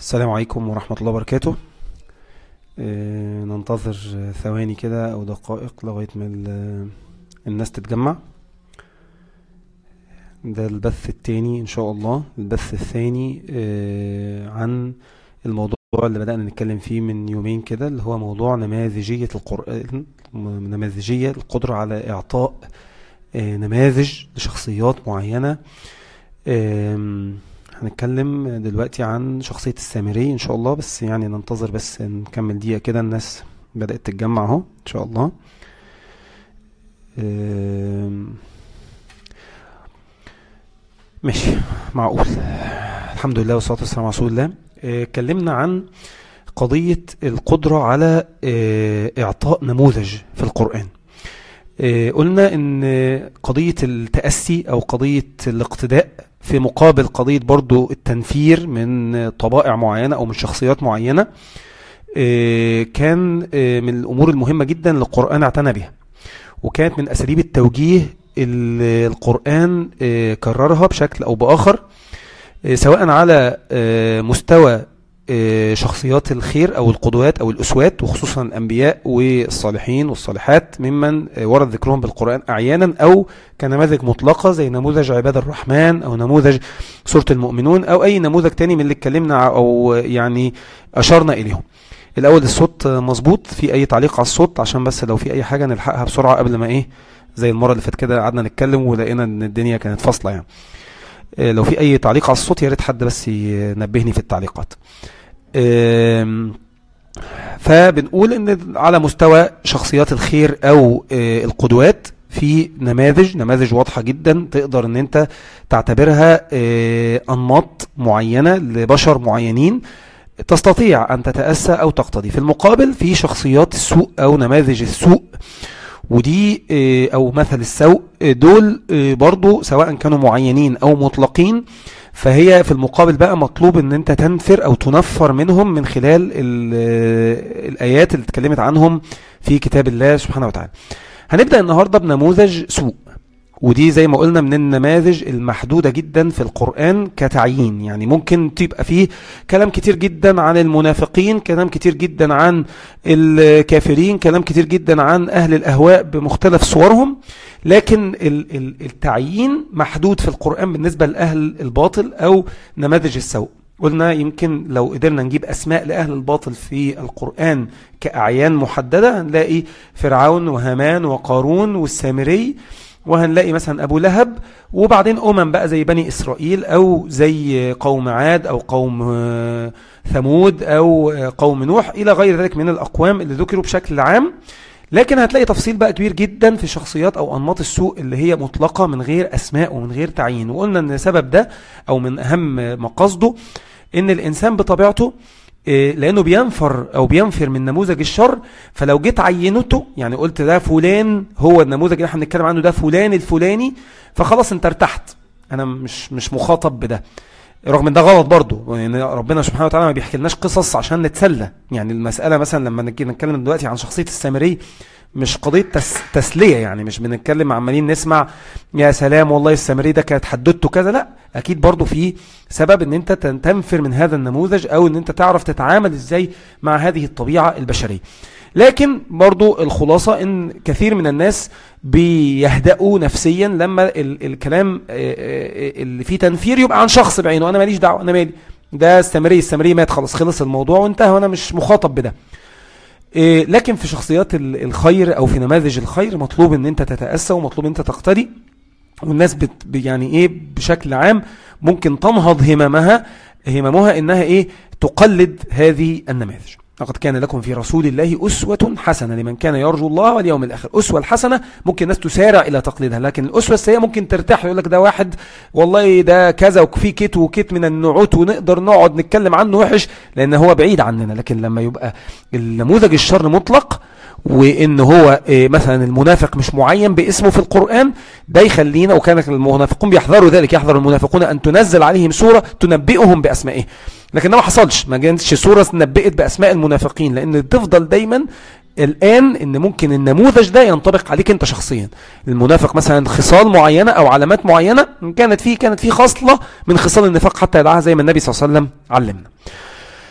السلام عليكم ورحمة الله وبركاته آه، ننتظر ثواني كده أو دقائق لغاية ما ال- الناس تتجمع ده البث التاني إن شاء الله البث الثاني آه، عن الموضوع اللي بدأنا نتكلم فيه من يومين كده اللي هو موضوع نماذجية القرآن نماذجية القدرة على إعطاء آه، نماذج لشخصيات معينة آم، هنتكلم دلوقتي عن شخصية السامري إن شاء الله بس يعني ننتظر بس نكمل دقيقة كده الناس بدأت تتجمع أهو إن شاء الله آم، ماشي معقول الحمد لله والصلاة والسلام على رسول الله آه، اتكلمنا عن قضية القدرة على آه، إعطاء نموذج في القرآن آه، قلنا ان قضية التأسي او قضية الاقتداء في مقابل قضية برضو التنفير من طبائع معينة او من شخصيات معينة آه، كان آه، من الامور المهمة جدا اللي القرآن اعتنى بها وكانت من اساليب التوجيه اللي القرآن آه، كررها بشكل او باخر آه، سواء على آه، مستوى آه، شخصيات الخير او القدوات او الاسوات وخصوصا الانبياء والصالحين والصالحات ممن آه، ورد ذكرهم بالقران اعيانا او كنماذج مطلقه زي نموذج عباد الرحمن او نموذج سوره المؤمنون او اي نموذج تاني من اللي اتكلمنا ع- او يعني اشرنا اليهم الاول الصوت آه، مظبوط في اي تعليق على الصوت عشان بس لو في اي حاجه نلحقها بسرعه قبل ما ايه زي المره اللي فاتت كده قعدنا نتكلم ولقينا ان الدنيا كانت فاصله يعني آه، لو في اي تعليق على الصوت يا ريت حد بس ينبهني في التعليقات آم، فبنقول ان على مستوى شخصيات الخير او آه، القدوات في نماذج نماذج واضحة جدا تقدر ان انت تعتبرها آه، انماط معينة لبشر معينين تستطيع ان تتأسى او تقتدي في المقابل في شخصيات السوء او نماذج السوء ودي آه، او مثل السوء آه، دول آه، برضو سواء كانوا معينين او مطلقين فهي في المقابل بقى مطلوب ان انت تنفر او تنفر منهم من خلال ال- الايات اللي اتكلمت عنهم في كتاب الله سبحانه وتعالى هنبدأ النهاردة بنموذج سوء ودي زي ما قلنا من النماذج المحدودة جدا في القرآن كتعيين يعني ممكن تبقى فيه كلام كتير جدا عن المنافقين كلام كتير جدا عن الكافرين كلام كتير جدا عن أهل الأهواء بمختلف صورهم لكن ال- ال- التعيين محدود في القرآن بالنسبة لأهل الباطل أو نماذج السوء قلنا يمكن لو قدرنا نجيب أسماء لأهل الباطل في القرآن كأعيان محددة هنلاقي فرعون وهامان وقارون والسامري وهنلاقي مثلا أبو لهب وبعدين أمم بقى زي بني إسرائيل أو زي قوم عاد أو قوم آه، ثمود أو آه، قوم نوح إلى غير ذلك من الأقوام اللي ذكروا بشكل عام لكن هتلاقي تفصيل بقى كبير جدا في شخصيات او انماط السوء اللي هي مطلقه من غير اسماء ومن غير تعيين وقلنا ان سبب ده او من اهم مقاصده ان الانسان بطبيعته إيه، لانه بينفر او بينفر من نموذج الشر فلو جيت عينته يعني قلت ده فلان هو النموذج اللي احنا بنتكلم عنه ده فلان الفلاني فخلاص انت ارتحت انا مش مش مخاطب بده رغم ان ده غلط برضه يعني ربنا سبحانه وتعالى ما بيحكي لناش قصص عشان نتسلى يعني المساله مثلا لما نجي نتكلم دلوقتي عن شخصيه السامري مش قضيه تس تسليه يعني مش بنتكلم عمالين نسمع يا سلام والله السامري ده كانت حدوته كذا لا اكيد برضه في سبب ان انت تن- تنفر من هذا النموذج او ان انت تعرف تتعامل ازاي مع هذه الطبيعه البشريه لكن برضو الخلاصة ان كثير من الناس بيهدأوا نفسيا لما ال الكلام آه، آه، اللي فيه تنفير يبقى عن شخص بعينه انا ماليش دعوة انا مالي ده السامري السامري مات خلاص خلص الموضوع وانتهى وانا مش مخاطب بده إيه، لكن في شخصيات ال- الخير او في نماذج الخير مطلوب ان انت تتأسى ومطلوب ان انت تقتدي والناس بت ب- يعني ايه بشكل عام ممكن تنهض هممها هممها انها ايه تقلد هذه النماذج لقد كان لكم في رسول الله أسوة حسنة لمن كان يرجو الله واليوم الآخر أسوة الحسنة ممكن الناس تسارع إلى تقليدها لكن الأسوة السيئة ممكن ترتاح يقول لك ده واحد والله ده كذا وفي كيت وكيت من النعوت ونقدر نقعد نتكلم عنه وحش لأن هو بعيد عننا لكن لما يبقى النموذج الشر مطلق وان هو إيه، مثلا المنافق مش معين باسمه في القرآن ده يخلينا وكان المنافقون بيحذروا ذلك يحذر المنافقون ان تنزل عليهم سورة تنبئهم باسمائه لكن ده ما حصلش ما كانتش سورة نبئت باسماء المنافقين لان تفضل دايما الان ان ممكن النموذج ده ينطبق عليك انت شخصيا المنافق مثلا خصال معينة او علامات معينة إن كانت فيه كانت فيه خصلة من خصال النفاق حتى يدعاها زي ما النبي صلى الله عليه وسلم علمنا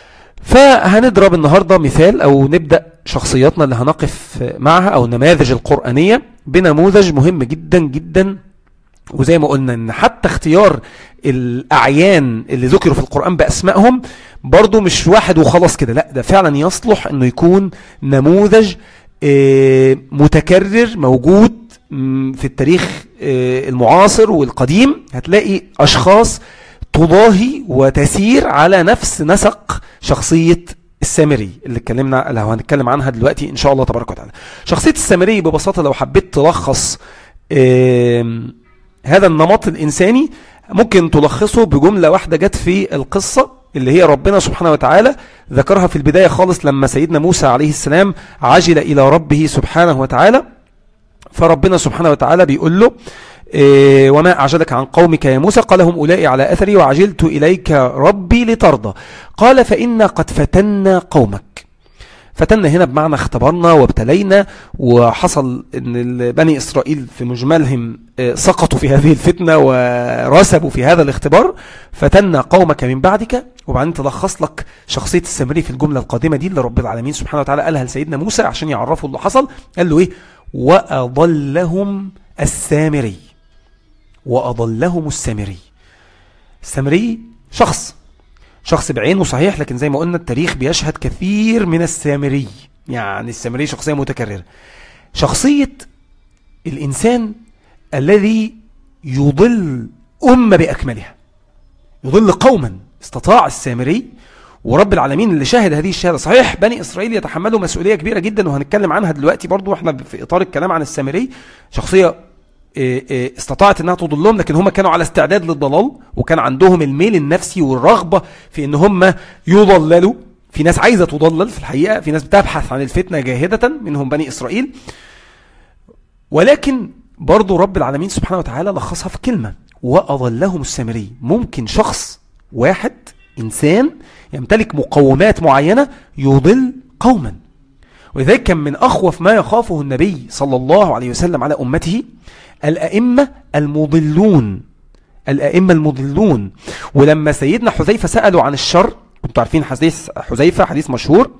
فهنضرب النهاردة مثال أو نبدأ شخصياتنا اللي هنقف معها أو النماذج القرآنية بنموذج مهم جدا جدا وزي ما قلنا ان حتى اختيار الاعيان اللي ذكروا في القرآن باسمائهم برضو مش واحد وخلاص كده لا ده فعلا يصلح انه يكون نموذج آه، متكرر موجود في التاريخ آه، المعاصر والقديم هتلاقي اشخاص تضاهي وتسير على نفس نسق شخصية السامري اللي اتكلمنا اللي هنتكلم عنها دلوقتي ان شاء الله تبارك وتعالى شخصية السامري ببساطة لو حبيت تلخص هذا النمط الإنساني ممكن تلخصه بجملة واحدة جت في القصة اللي هي ربنا سبحانه وتعالى ذكرها في البداية خالص لما سيدنا موسى عليه السلام عجل إلى ربه سبحانه وتعالى فربنا سبحانه وتعالى بيقول له إيه وما أعجلك عن قومك يا موسى قال هم أولئي على أثري وعجلت إليك ربي لترضى قال فإنا قد فتنا قومك فتنا هنا بمعنى اختبرنا وابتلينا وحصل ان بني اسرائيل في مجملهم آه، سقطوا في هذه الفتنة ورسبوا في هذا الاختبار فتنا قومك من بعدك وبعدين تلخص لك شخصية السامري في الجملة القادمة دي اللي رب العالمين سبحانه وتعالى قالها لسيدنا موسى عشان يعرفوا اللي حصل قال له ايه وأضلهم السامري وأضلهم السامري السامري شخص شخص بعينه صحيح لكن زي ما قلنا التاريخ بيشهد كثير من السامري يعني السامري شخصية متكررة شخصية الإنسان الذي يضل أمة بأكملها يضل قوما استطاع السامري ورب العالمين اللي شاهد هذه الشهادة صحيح بني إسرائيل يتحملوا مسؤولية كبيرة جدا وهنتكلم عنها دلوقتي برضو واحنا في إطار الكلام عن السامري شخصية إيه، إيه، استطاعت انها تضلهم لكن هم كانوا على استعداد للضلال وكان عندهم الميل النفسي والرغبة في ان هم يضللوا في ناس عايزة تضلل في الحقيقة في ناس بتبحث عن الفتنة جاهدة منهم بني إسرائيل ولكن برضو رب العالمين سبحانه وتعالى لخصها في كلمة وأضلهم السامري ممكن شخص واحد إنسان يمتلك مقومات معينة يضل قوما ولذلك كان من أخوف ما يخافه النبي صلى الله عليه وسلم على أمته الأئمة المضلون الأئمة المضلون ولما سيدنا حذيفة سألوا عن الشر كنتوا عارفين حديث حذيفة حديث مشهور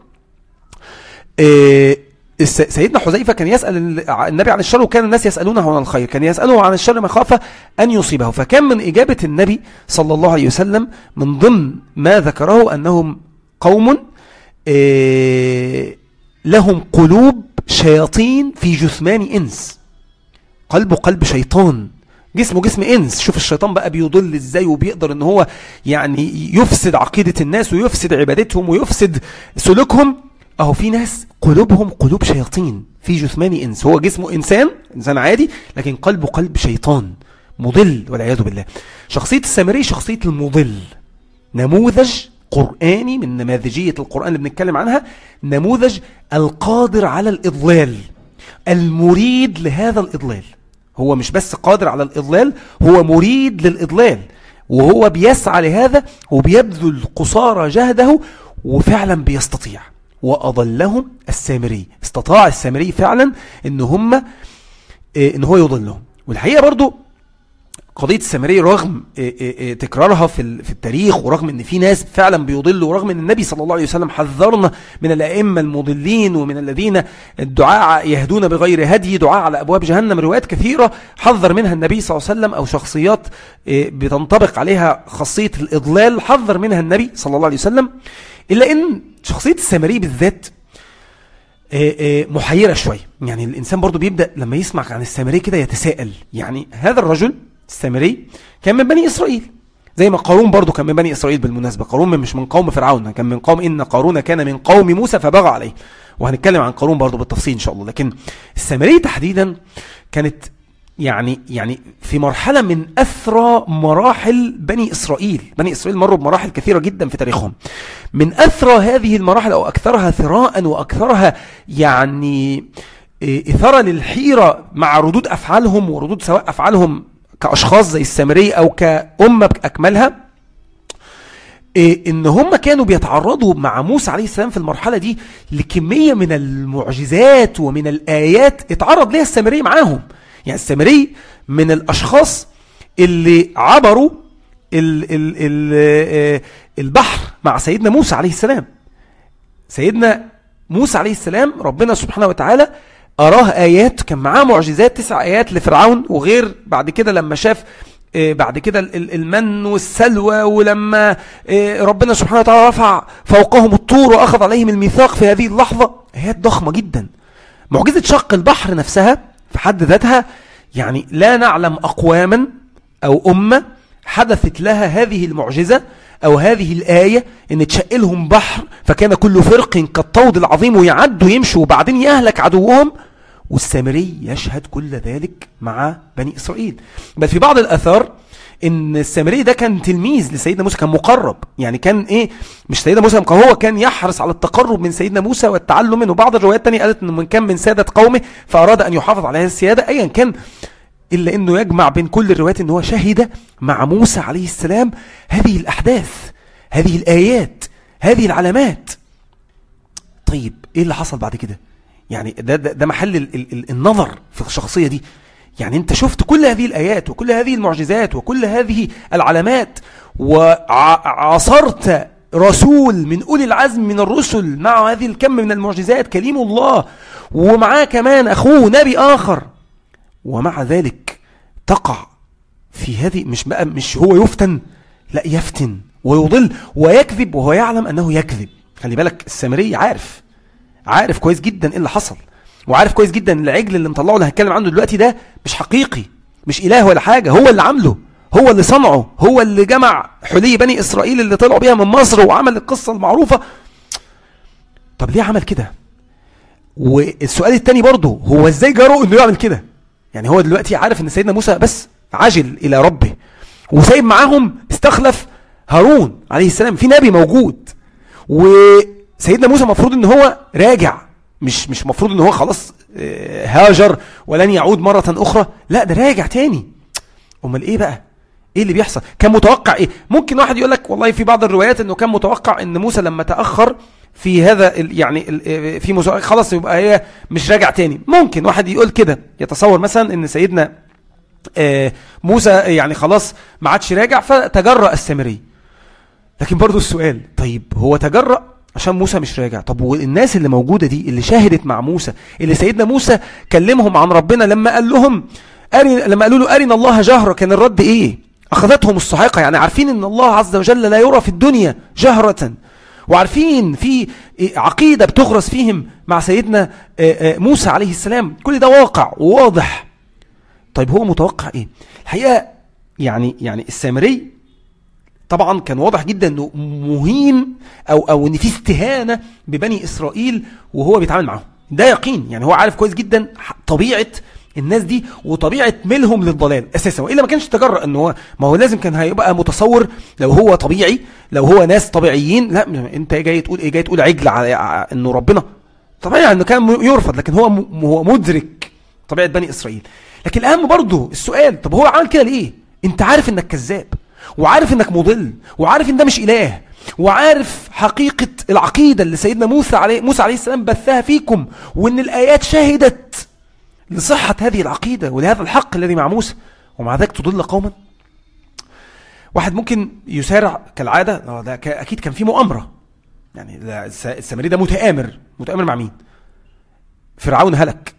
إيه سيدنا حذيفة كان يسأل النبي عن الشر وكان الناس يسألونه عن الخير كان يسأله عن الشر مخافة أن يصيبه فكان من إجابة النبي صلى الله عليه وسلم من ضمن ما ذكره أنهم قوم إيه لهم قلوب شياطين في جثمان إنس قلبه قلب شيطان جسمه جسم إنس شوف الشيطان بقى بيضل إزاي وبيقدر إن هو يعني يفسد عقيدة الناس ويفسد عبادتهم ويفسد سلوكهم أهو في ناس قلوبهم قلوب شياطين في جثمان إنس هو جسمه إنسان إنسان عادي لكن قلبه قلب شيطان مضل والعياذ بالله شخصية السامري شخصية المضل نموذج قرآني من نماذجية القرآن اللي بنتكلم عنها نموذج القادر على الإضلال المريد لهذا الإضلال هو مش بس قادر على الإضلال هو مريد للإضلال وهو بيسعى لهذا وبيبذل قصارى جهده وفعلا بيستطيع وأضلهم السامري استطاع السامري فعلا ان هم إيه، ان هو يضلهم والحقيقة برضو قضية السامرية رغم آه، آه، آه، تكرارها في في التاريخ ورغم ان في ناس فعلا بيضلوا ورغم ان النبي صلى الله عليه وسلم حذرنا من الأئمة المضلين ومن الذين الدعاء يهدون بغير هدي دعاء على أبواب جهنم روايات كثيرة حذر منها النبي صلى الله عليه وسلم أو شخصيات بتنطبق عليها خاصية الإضلال حذر منها النبي صلى الله عليه وسلم إلا أن شخصية السامري بالذات محيرة شوية يعني الإنسان برضو بيبدأ لما يسمع عن السامري كده يتساءل يعني هذا الرجل السامري كان من بني إسرائيل زي ما قارون برضو كان من بني إسرائيل بالمناسبة قارون مش من قوم فرعون كان من قوم إن قارون كان من قوم موسى فبغى عليه وهنتكلم عن قارون برضو بالتفصيل إن شاء الله لكن السامري تحديدا كانت يعني يعني في مرحلة من أثرى مراحل بني إسرائيل بني إسرائيل مروا بمراحل كثيرة جدا في تاريخهم من أثرى هذه المراحل أو أكثرها ثراء وأكثرها يعني إيه، إثارة للحيرة مع ردود أفعالهم وردود سواء أفعالهم كأشخاص زي السامرية أو كأمة بأكملها إيه ان هم كانوا بيتعرضوا مع موسى عليه السلام في المرحلة دي لكمية من المعجزات ومن الآيات اتعرض لها السامري معاهم يعني السامري من الأشخاص اللي عبروا ال ال ال آه، البحر مع سيدنا موسى عليه السلام سيدنا موسى عليه السلام ربنا سبحانه وتعالى أراه آيات كان معاه معجزات تسع آيات لفرعون وغير بعد كده لما شاف آه، بعد كده المن والسلوى ولما آه، ربنا سبحانه وتعالى رفع فوقهم الطور وأخذ عليهم الميثاق في هذه اللحظة آيات ضخمة جدا معجزة شق البحر نفسها في حد ذاتها يعني لا نعلم أقواما أو أمة حدثت لها هذه المعجزة أو هذه الآية إن تشقلهم بحر فكان كل فرق كالطود العظيم ويعدوا يمشوا وبعدين يهلك عدوهم والسامري يشهد كل ذلك مع بني إسرائيل بل في بعض الأثار ان السامري ده كان تلميذ لسيدنا موسى كان مقرب يعني كان ايه مش سيدنا موسى هو كان يحرص على التقرب من سيدنا موسى والتعلم منه بعض الروايات الثانيه قالت انه من كان من ساده قومه فاراد ان يحافظ على هذه السياده ايا كان الا انه يجمع بين كل الروايات ان هو شهد مع موسى عليه السلام هذه الاحداث هذه الايات هذه العلامات طيب ايه اللي حصل بعد كده يعني ده, ده, ده محل ال ال النظر في الشخصية دي يعني انت شفت كل هذه الآيات وكل هذه المعجزات وكل هذه العلامات وعصرت رسول من أولي العزم من الرسل مع هذه الكم من المعجزات كليم الله ومعاه كمان أخوه نبي آخر ومع ذلك تقع في هذه مش بقى مش هو يفتن لا يفتن ويضل ويكذب وهو يعلم أنه يكذب خلي بالك السامري عارف عارف كويس جدا ايه اللي حصل وعارف كويس جدا العجل اللي مطلعه اللي هنتكلم عنه دلوقتي ده مش حقيقي مش اله ولا حاجه هو اللي عامله هو اللي صنعه هو اللي جمع حلي بني اسرائيل اللي طلعوا بيها من مصر وعمل القصه المعروفه طب ليه عمل كده والسؤال الثاني برضه هو ازاي جرؤ انه يعمل كده يعني هو دلوقتي عارف ان سيدنا موسى بس عجل الى ربه وسايب معاهم استخلف هارون عليه السلام في نبي موجود و سيدنا موسى المفروض ان هو راجع مش مش مفروض ان هو خلاص آه، هاجر ولن يعود مرة اخرى لا ده راجع تاني امال ايه بقى ايه اللي بيحصل كان متوقع ايه ممكن واحد يقول لك والله في بعض الروايات انه كان متوقع ان موسى لما تاخر في هذا يعني آه، في موسى خلاص يبقى هي مش راجع تاني ممكن واحد يقول كده يتصور مثلا ان سيدنا آه، موسى يعني خلاص ما عادش راجع فتجرأ السامري لكن برضو السؤال طيب هو تجرأ عشان موسى مش راجع طب والناس اللي موجودة دي اللي شاهدت مع موسى اللي سيدنا موسى كلمهم عن ربنا لما قال لهم أرن لما قالوا له أرنا الله جهرة كان الرد إيه أخذتهم الصحيقة يعني عارفين أن الله عز وجل لا يرى في الدنيا جهرة وعارفين في عقيدة بتغرس فيهم مع سيدنا موسى عليه السلام كل ده واقع وواضح طيب هو متوقع إيه الحقيقة يعني يعني السامري طبعا كان واضح جدا انه مهين او او ان في استهانه ببني اسرائيل وهو بيتعامل معاهم ده يقين يعني هو عارف كويس جدا طبيعه الناس دي وطبيعه ميلهم للضلال اساسا والا ما كانش تجرأ ان هو ما هو لازم كان هيبقى متصور لو هو طبيعي لو هو ناس طبيعيين لا انت جاي تقول ايه جاي تقول عجل على انه ربنا طبيعي انه كان يرفض لكن هو هو مدرك طبيعه بني اسرائيل لكن الاهم برضه السؤال طب هو عمل كده ليه انت عارف انك كذاب وعارف انك مضل وعارف ان ده مش اله وعارف حقيقة العقيدة اللي سيدنا موسى عليه, موسى عليه السلام بثها فيكم وان الايات شهدت لصحة هذه العقيدة ولهذا الحق الذي مع موسى ومع ذلك تضل قوما واحد ممكن يسارع كالعادة آه، ده اكيد كان في مؤامرة يعني السامري ده متآمر متآمر مع مين فرعون هلك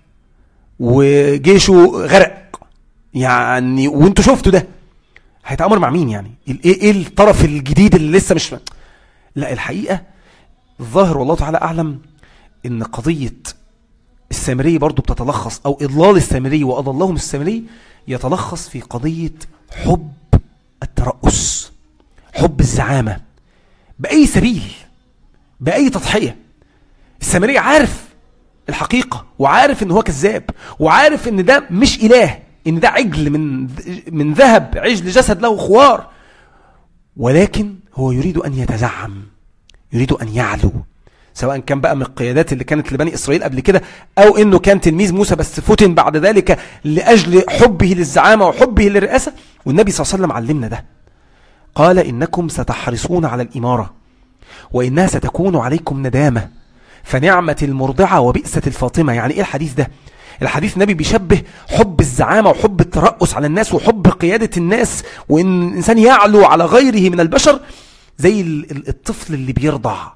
وجيشه غرق يعني وانتوا شفتوا ده هيتعامل مع مين يعني ايه ايه الطرف الجديد اللي لسه مش لا الحقيقه الظاهر والله تعالى اعلم ان قضيه السامري برضو بتتلخص او اضلال السامري واضلهم السامري يتلخص في قضيه حب الترأس حب الزعامه باي سبيل باي تضحيه السامري عارف الحقيقه وعارف ان هو كذاب وعارف ان ده مش اله ان ده عجل من من ذهب عجل جسد له خوار ولكن هو يريد ان يتزعم يريد ان يعلو سواء كان بقى من القيادات اللي كانت لبني اسرائيل قبل كده او انه كان تلميذ موسى بس فتن بعد ذلك لاجل حبه للزعامه وحبه للرئاسه والنبي صلى الله عليه وسلم علمنا ده قال انكم ستحرصون على الاماره وانها ستكون عليكم ندامه فنعمه المرضعه وبئسه الفاطمه يعني ايه الحديث ده الحديث النبي بيشبه حب الزعامة وحب الترأس على الناس وحب قيادة الناس وإن الإنسان يعلو على غيره من البشر زي الطفل اللي بيرضع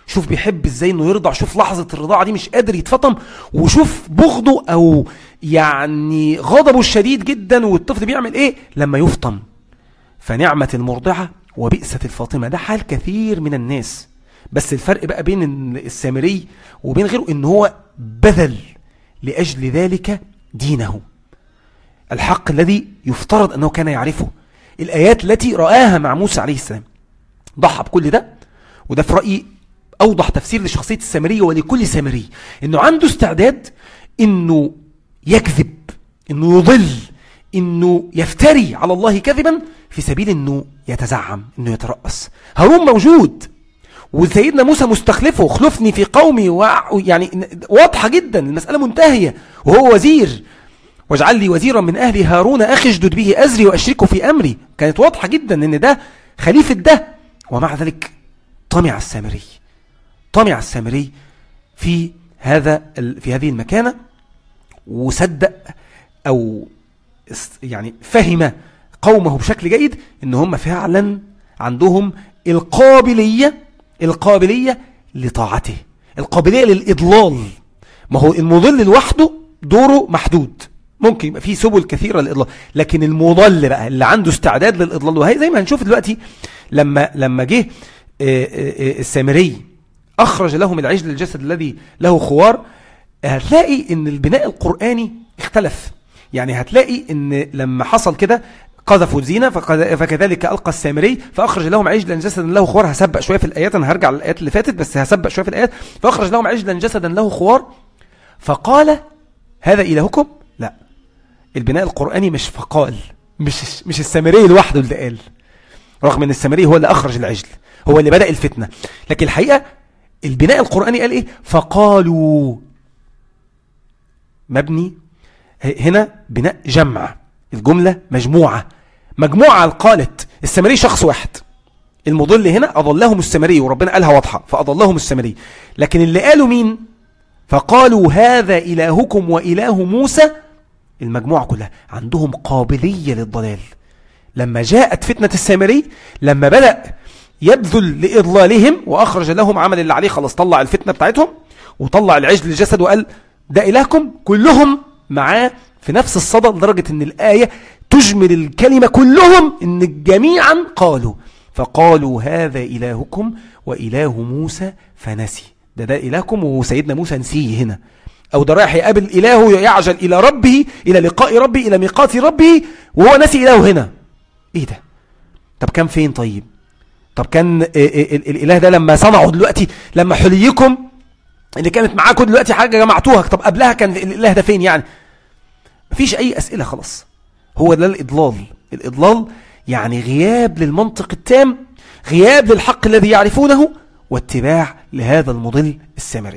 شوف بيحب ازاي انه يرضع شوف لحظة الرضاعة دي مش قادر يتفطم وشوف بغضه او يعني غضبه الشديد جدا والطفل بيعمل ايه لما يفطم فنعمة المرضعة وبئسة الفاطمة ده حال كثير من الناس بس الفرق بقى بين السامري وبين غيره ان هو بذل لأجل ذلك دينه الحق الذي يفترض أنه كان يعرفه الآيات التي رآها مع موسى عليه السلام ضحى بكل ده وده في رأيي أوضح تفسير لشخصية السامرية ولكل سامري أنه عنده استعداد أنه يكذب أنه يضل أنه يفتري على الله كذبا في سبيل أنه يتزعم أنه يترأس هارون موجود وسيدنا موسى مستخلفه خلفني في قومي و... يعني واضحة جدا المسألة منتهية وهو وزير واجعل لي وزيرا من أهلي هارون أخي اشدد به أزري وأشركه في أمري كانت واضحة جدا أن ده خليفة ده ومع ذلك طمع السامري طمع السامري في هذا في هذه المكانة وصدق أو يعني فهم قومه بشكل جيد ان هم فعلا عندهم القابلية القابلية لطاعته القابلية للإضلال ما هو المضل لوحده دوره محدود ممكن يبقى في سبل كثيرة للإضلال لكن المضل بقى اللي عنده استعداد للإضلال وهي زي ما هنشوف دلوقتي لما لما جه السامري أخرج لهم العجل الجسد الذي له خوار هتلاقي ان البناء القرآني اختلف يعني هتلاقي ان لما حصل كده قذفوا الزينة فكذلك ألقى السامري فأخرج لهم عجلا جسدا له خوار هسبق شوية في الآيات أنا هرجع للآيات اللي فاتت بس هسبق شوية في الآيات فأخرج لهم عجلا جسدا له خوار فقال هذا إلهكم لا البناء القرآني مش فقال مش مش السامري لوحده اللي قال رغم ان السامري هو اللي أخرج العجل هو اللي بدأ الفتنة لكن الحقيقة البناء القرآني قال إيه فقالوا مبني هنا بناء جمع الجملة مجموعة مجموعة قالت السامري شخص واحد المضل هنا أضلهم السامري وربنا قالها واضحة فأضلهم السامري لكن اللي قالوا مين فقالوا هذا إلهكم وإله موسى المجموعة كلها عندهم قابلية للضلال لما جاءت فتنة السامري لما بدأ يبذل لإضلالهم وأخرج لهم عمل اللي عليه خلاص طلع الفتنة بتاعتهم وطلع العجل الجسد وقال ده إلهكم كلهم معاه في نفس الصدى لدرجة ان الآية تجمل الكلمة كلهم ان جميعا قالوا فقالوا هذا إلهكم وإله موسى فنسي ده ده إلهكم وسيدنا موسى نسيه هنا أو ده رايح يقابل إلهه يعجل إلى ربه إلى لقاء ربه إلى ميقات ربه وهو نسي إلهه هنا إيه ده طب كان فين طيب طب كان الإله ده لما صنعوا دلوقتي لما حليكم اللي كانت معاكم دلوقتي حاجة جمعتوها طب قبلها كان الإله ده فين يعني مفيش أي أسئلة خلاص هو ده الإضلال الإضلال يعني غياب للمنطق التام غياب للحق الذي يعرفونه واتباع لهذا المضل السامري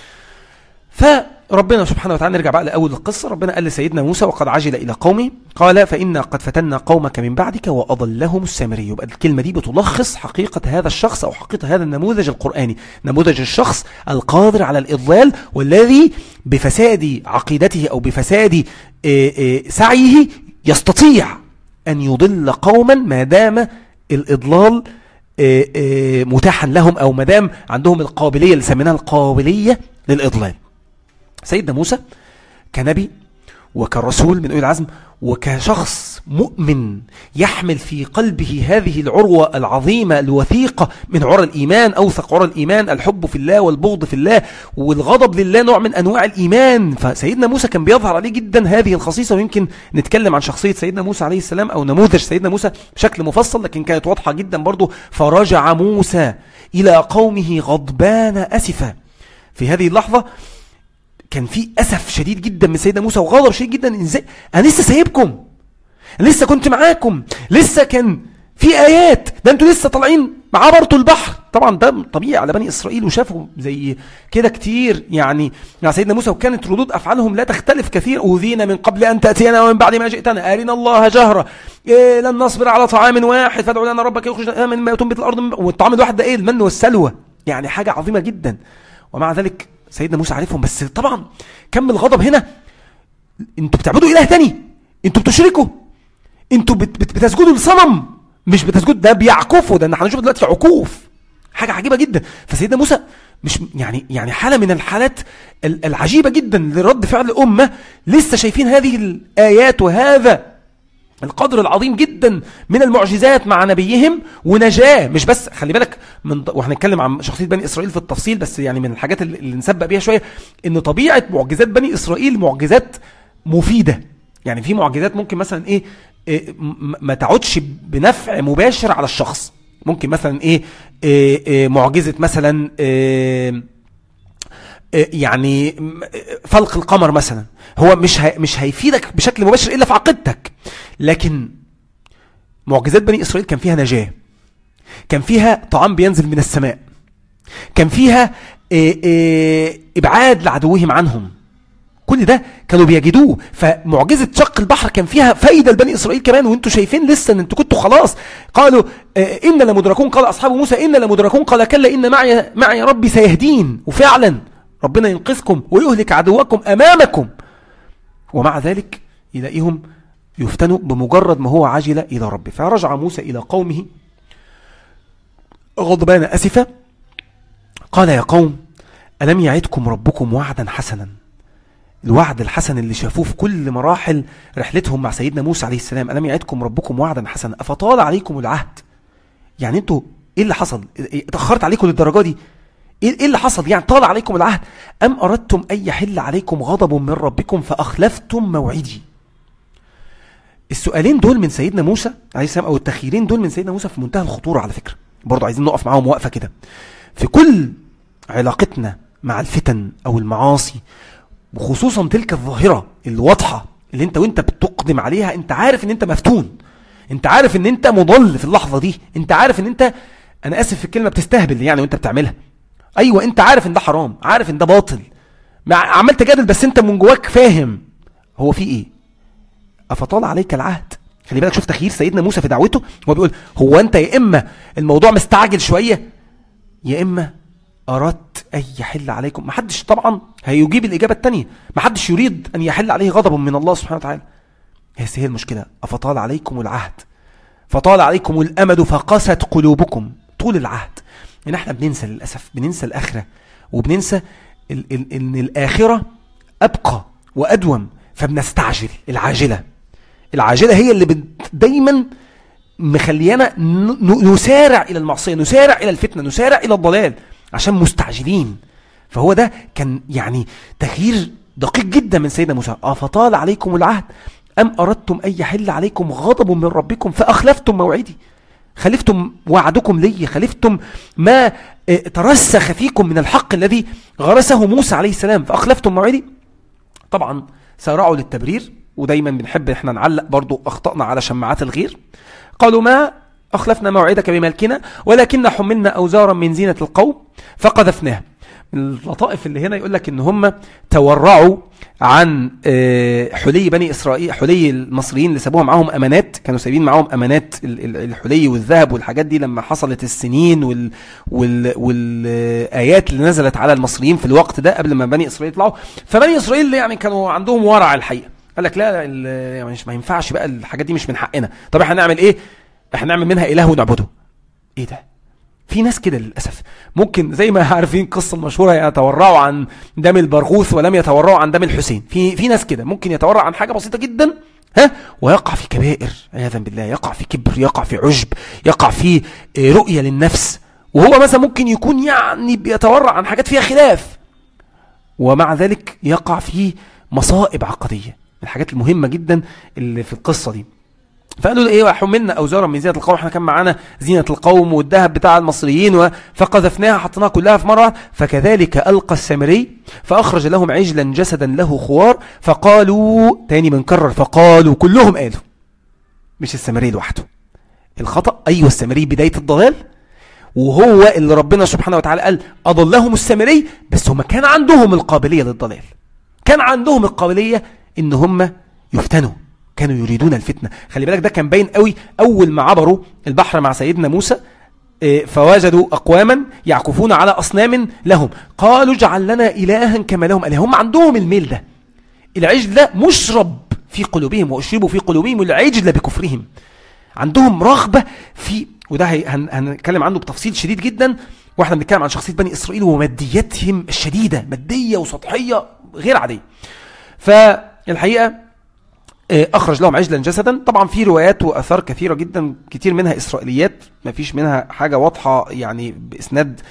فربنا سبحانه وتعالى نرجع بقى لأول القصة ربنا قال لسيدنا موسى وقد عجل إلى قومه قال فإنا قد فتنا قومك من بعدك وأضلهم السامري يبقى الكلمة دي بتلخص حقيقة هذا الشخص أو حقيقة هذا النموذج القرآني نموذج الشخص القادر على الإضلال والذي بفساد عقيدته أو بفساد سعيه يستطيع أن يضل قوما ما دام الإضلال متاحا لهم أو ما دام عندهم القابلية اللي سميناها القابلية للإضلال سيدنا موسى كنبي وكرسول من أولي العزم وكشخص مؤمن يحمل في قلبه هذه العروة العظيمة الوثيقة من عرى الإيمان أوثق عرى الإيمان الحب في الله والبغض في الله والغضب لله نوع من أنواع الإيمان فسيدنا موسى كان بيظهر عليه جدا هذه الخصيصة ويمكن نتكلم عن شخصية سيدنا موسى عليه السلام أو نموذج سيدنا موسى بشكل مفصل لكن كانت واضحة جدا برضو فرجع موسى إلى قومه غضبان أسفا في هذه اللحظة كان في أسف شديد جدا من سيدنا موسى وغضب شديد جدا ازاي أنا لسه سايبكم أنا لسه كنت معاكم لسه كان في آيات ده انتوا لسه طالعين عبرتوا البحر طبعا ده طبيعي على بني إسرائيل وشافوا زي كده كتير يعني مع سيدنا موسى وكانت ردود أفعالهم لا تختلف كثير أوذينا من قبل أن تأتينا ومن بعد ما جئتنا أرنا الله جهرة إيه لن نصبر على طعام واحد فادعوا لنا ربك يخرج من ما تنبت الأرض والطعام الواحد ده إيه المن والسلوى يعني حاجة عظيمة جدا ومع ذلك سيدنا موسى عارفهم بس طبعا كم الغضب هنا انتوا بتعبدوا اله تاني انتوا بتشركوا انتوا بت بت بتسجدوا لصنم مش بتسجدوا ده بيعكفوا ده احنا هنشوف دلوقتي عكوف حاجه عجيبه جدا فسيدنا موسى مش يعني يعني حاله من الحالات العجيبه جدا لرد فعل الامه لسه شايفين هذه الايات وهذا القدر العظيم جدا من المعجزات مع نبيهم ونجاه مش بس خلي بالك من وهنتكلم عن شخصيه بني اسرائيل في التفصيل بس يعني من الحاجات اللي نسبق بيها شويه ان طبيعه معجزات بني اسرائيل معجزات مفيده يعني في معجزات ممكن مثلا ايه, إيه ما تعودش بنفع مباشر على الشخص ممكن مثلا ايه, إيه, إيه معجزه مثلا إيه يعني فلق القمر مثلا هو مش هي مش هيفيدك بشكل مباشر الا في عقيدتك لكن معجزات بني اسرائيل كان فيها نجاه كان فيها طعام بينزل من السماء كان فيها ابعاد لعدوهم عنهم كل ده كانوا بيجدوه فمعجزة شق البحر كان فيها فايدة لبني إسرائيل كمان وانتوا شايفين لسه ان انتوا كنتوا خلاص قالوا إن لمدركون قال أصحاب موسى إن لمدركون قال كلا إن معي, معي ربي سيهدين وفعلا ربنا ينقذكم ويهلك عدوكم أمامكم ومع ذلك يلاقيهم يفتنوا بمجرد ما هو عجل إلى ربه فرجع موسى إلى قومه غضبان أسفا قال يا قوم ألم يعدكم ربكم وعدا حسنا الوعد الحسن اللي شافوه في كل مراحل رحلتهم مع سيدنا موسى عليه السلام ألم يعدكم ربكم وعدا حسنا أفطال عليكم العهد يعني انتوا ايه اللي حصل اتأخرت عليكم للدرجة دي ايه اللي حصل يعني طال عليكم العهد أم أردتم أن يحل عليكم غضب من ربكم فأخلفتم موعدي السؤالين دول من سيدنا موسى عليه السلام أو التخييرين دول من سيدنا موسى في منتهى الخطورة على فكرة برضو عايزين نقف معاهم وقفة كده في كل علاقتنا مع الفتن أو المعاصي وخصوصا تلك الظاهرة الواضحة اللي انت وانت بتقدم عليها انت عارف ان انت مفتون انت عارف ان انت مضل في اللحظة دي انت عارف ان انت انا اسف في الكلمة بتستهبل يعني وانت بتعملها ايوه انت عارف ان ده حرام عارف ان ده باطل عمال تجادل بس انت من جواك فاهم هو في ايه افطال عليك العهد خلي بالك شوف تخيير سيدنا موسى في دعوته هو بيقول هو انت يا اما الموضوع مستعجل شوية يا اما اردت ان يحل عليكم ما حدش طبعا هيجيب الاجابة التانية ما حدش يريد ان يحل عليه غضب من الله سبحانه وتعالى هي المشكلة افطال عليكم العهد فطال عليكم الامد فقست قلوبكم طول العهد ان احنا بننسى للأسف بننسى الآخرة وبننسى ال ال ان الآخرة أبقى وأدوم فبنستعجل العاجلة العاجلة هي اللي دايما مخليانا نسارع إلى المعصية نسارع إلى الفتنة نسارع إلى الضلال عشان مستعجلين فهو ده كان يعني تغيير دقيق جدا من سيدنا موسى أفطال عليكم العهد أم أردتم أن يحل عليكم غضب من ربكم فأخلفتم موعدي خلفتم وعدكم لي خلفتم ما ترسخ فيكم من الحق الذي غرسه موسى عليه السلام فأخلفتم موعدي طبعا سارعوا للتبرير ودايما بنحب احنا نعلق برضو أخطأنا على شماعات الغير قالوا ما أخلفنا موعدك بملكنا ولكن حملنا أوزارا من زينة القوم فقذفناها اللطائف اللي هنا يقول لك ان هم تورعوا عن حلي بني إسرائيل حلي المصريين اللي سابوها معاهم أمانات كانوا سايبين معاهم أمانات الحلي والذهب والحاجات دي لما حصلت السنين وال وال والآيات اللي نزلت على المصريين في الوقت ده قبل ما بني إسرائيل يطلعوا فبني إسرائيل يعني كانوا عندهم ورع الحقيقة قال لك لا يعني مش ما ينفعش بقى الحاجات دي مش من حقنا طب احنا نعمل ايه احنا نعمل منها إله ونعبده ايه ده في ناس كده للأسف ممكن زي ما عارفين القصة المشهورة يتورعوا عن دم البرغوث ولم يتورعوا عن دم الحسين في في ناس كده ممكن يتورع عن حاجة بسيطة جدا ها ويقع في كبائر عياذا بالله يقع في كبر يقع في عجب يقع في رؤية للنفس وهو مثلا ممكن يكون يعني بيتورع عن حاجات فيها خلاف ومع ذلك يقع في مصائب عقدية الحاجات المهمة جدا اللي في القصة دي فقالوا ايه وحملنا اوزارا من زينه القوم احنا كان معانا زينه القوم والذهب بتاع المصريين فقذفناها حطيناها كلها في مره فكذلك القى السامري فاخرج لهم عجلا جسدا له خوار فقالوا تاني بنكرر فقالوا كلهم قالوا مش السامري لوحده الخطا ايوه السامري بدايه الضلال وهو اللي ربنا سبحانه وتعالى قال اضلهم السامري بس هم كان عندهم القابليه للضلال كان عندهم القابليه ان هم يفتنوا كانوا يريدون الفتنة خلي بالك ده كان باين قوي أول ما عبروا البحر مع سيدنا موسى فوجدوا أقواما يعكفون على أصنام لهم قالوا اجعل لنا إلها كما لهم أله هم عندهم الميل ده العجل ده مشرب في قلوبهم وأشربوا في قلوبهم العجل بكفرهم عندهم رغبة في وده هنتكلم عنه بتفصيل شديد جدا واحنا بنتكلم عن شخصيه بني اسرائيل وماديتهم الشديده ماديه وسطحيه غير عاديه فالحقيقه آه، اخرج لهم عجلا جسدا طبعا في روايات واثار كثيره جدا كتير منها اسرائيليات ما فيش منها حاجه واضحه يعني باسناد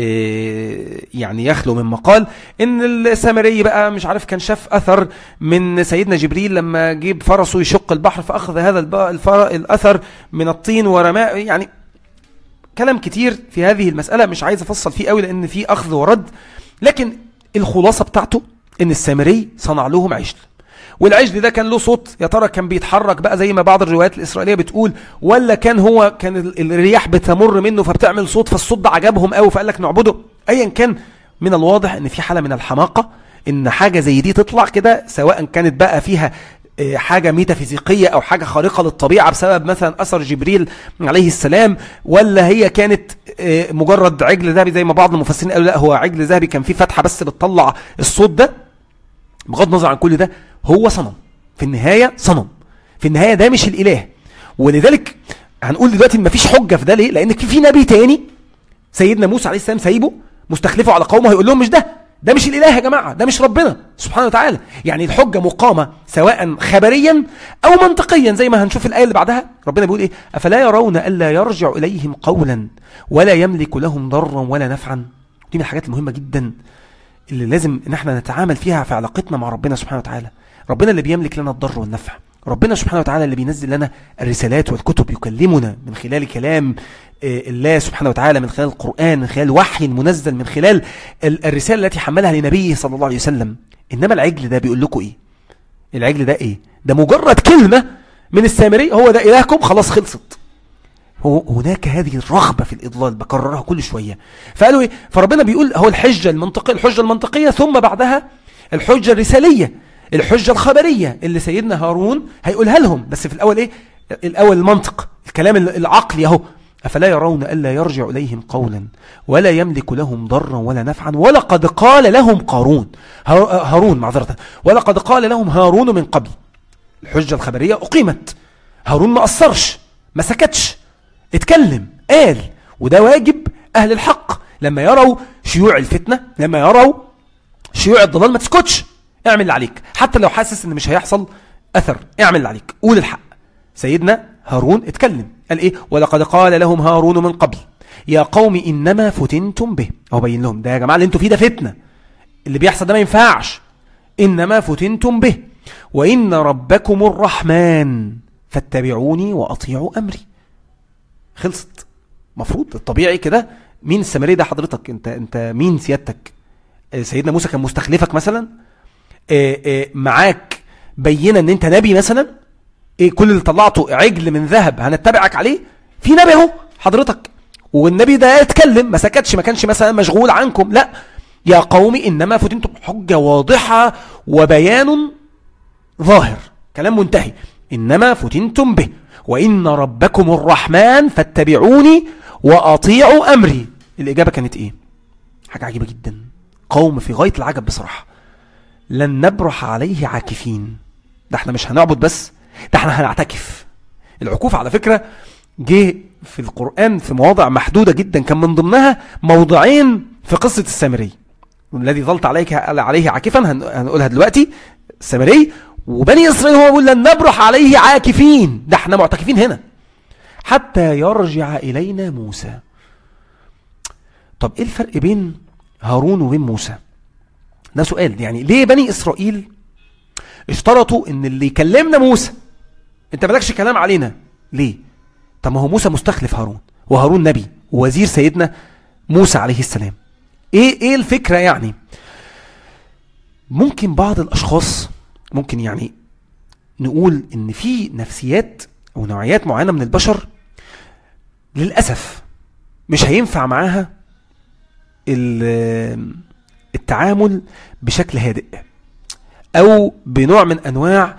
آه، يعني يخلو من مقال ان السامري بقى مش عارف كان شاف اثر من سيدنا جبريل لما جيب فرسه يشق البحر فاخذ هذا الاثر من الطين ورماه يعني كلام كتير في هذه المسألة مش عايز افصل فيه قوي لان في اخذ ورد لكن الخلاصة بتاعته ان السامري صنع لهم عجل والعجل ده كان له صوت يا ترى كان بيتحرك بقى زي ما بعض الروايات الإسرائيلية بتقول ولا كان هو كان الرياح بتمر منه فبتعمل صوت فالصوت ده عجبهم قوي فقال لك نعبده ايا كان من الواضح ان في حالة من الحماقة ان حاجة زي دي تطلع كده سواء كانت بقى فيها آه، حاجة ميتافيزيقية أو حاجة خارقة للطبيعة بسبب مثلا أثر جبريل عليه السلام ولا هي كانت آه، مجرد عجل ذهبي زي ما بعض المفسرين قالوا لا هو عجل ذهبي كان فيه فتحة بس بتطلع الصوت ده بغض النظر عن كل ده هو صنم في النهاية صنم في النهاية ده مش الإله ولذلك هنقول دلوقتي ما فيش حجة في ده ليه لأن في نبي تاني سيدنا موسى عليه السلام سايبه مستخلفه على قومه هيقول لهم مش ده ده مش الإله يا جماعة ده مش ربنا سبحانه وتعالى يعني الحجة مقامة سواء خبريا أو منطقيا زي ما هنشوف الآية اللي بعدها ربنا بيقول إيه أفلا يرون ألا يرجع إليهم قولا ولا يملك لهم ضرا ولا نفعا دي من الحاجات المهمة جدا اللي لازم ان احنا نتعامل فيها في علاقتنا مع ربنا سبحانه وتعالى ربنا اللي بيملك لنا الضر والنفع ربنا سبحانه وتعالى اللي بينزل لنا الرسالات والكتب يكلمنا من خلال كلام آه، الله سبحانه وتعالى من خلال القرآن من خلال وحي منزل من خلال الرسالة التي حملها لنبيه صلى الله عليه وسلم إنما العجل ده بيقول لكم إيه العجل ده إيه ده مجرد كلمة من السامري هو ده إلهكم خلاص خلصت هناك هذه الرغبة في الإضلال بكررها كل شوية فقالوا إيه فربنا بيقول هو الحجة المنطقية الحجة المنطقية ثم بعدها الحجة الرسالية الحجة الخبرية اللي سيدنا هارون هيقولها لهم بس في الأول إيه الأول المنطق الكلام العقلي أهو أفلا يرون ألا يرجع إليهم قولا ولا يملك لهم ضرا ولا نفعا ولقد قال لهم قارون هارون معذرة ولقد قال لهم هارون من قبل الحجة الخبرية أقيمت هارون ما أثرش ما سكتش اتكلم قال وده واجب أهل الحق لما يروا شيوع الفتنة لما يروا شيوع الضلال ما تسكتش اعمل اللي عليك حتى لو حاسس ان مش هيحصل أثر اعمل اللي عليك قول الحق سيدنا هارون اتكلم قال ايه ولقد قال لهم هارون من قبل يا قوم إنما فتنتم به هو بين لهم ده يا جماعة اللي انتوا فيه ده فتنة اللي بيحصل ده ما ينفعش إنما فتنتم به وإن ربكم الرحمن فاتبعوني وأطيعوا أمري خلصت مفروض الطبيعي كده مين السامري ده حضرتك انت انت مين سيادتك آه، سيدنا موسى كان مستخلفك مثلا آه، آه، معاك بينا ان انت نبي مثلا ايه كل اللي طلعته عجل من ذهب هنتبعك عليه في نبي اهو حضرتك والنبي ده اتكلم ما سكتش ما كانش مثلا مشغول عنكم لا يا قوم انما فتنتم حجه واضحه وبيان ظاهر كلام منتهي انما فتنتم به وإن ربكم الرحمن فاتبعوني وأطيعوا أمري الإجابة كانت إيه حاجة عجيبة جدا قوم في غاية العجب بصراحة لن نبرح عليه عاكفين ده احنا مش هنعبد بس ده احنا هنعتكف العكوف على فكرة جه في القرآن في مواضع محدودة جدا كان من ضمنها موضعين في قصة السامري الذي ظلت عليك عليه عاكفا هنقولها دلوقتي السامري وبني إسرائيل هو بيقول لن نبرح عليه عاكفين ده احنا معتكفين هنا حتى يرجع إلينا موسى طب ايه الفرق بين هارون وبين موسى ده سؤال يعني ليه بني إسرائيل اشترطوا ان اللي يكلمنا موسى انت مالكش كلام علينا ليه طب ما هو موسى مستخلف هارون وهارون نبي ووزير سيدنا موسى عليه السلام ايه ايه الفكرة يعني ممكن بعض الاشخاص ممكن يعني نقول ان في نفسيات او نوعيات معينة من البشر للأسف مش هينفع معاها التعامل بشكل هادئ او بنوع من انواع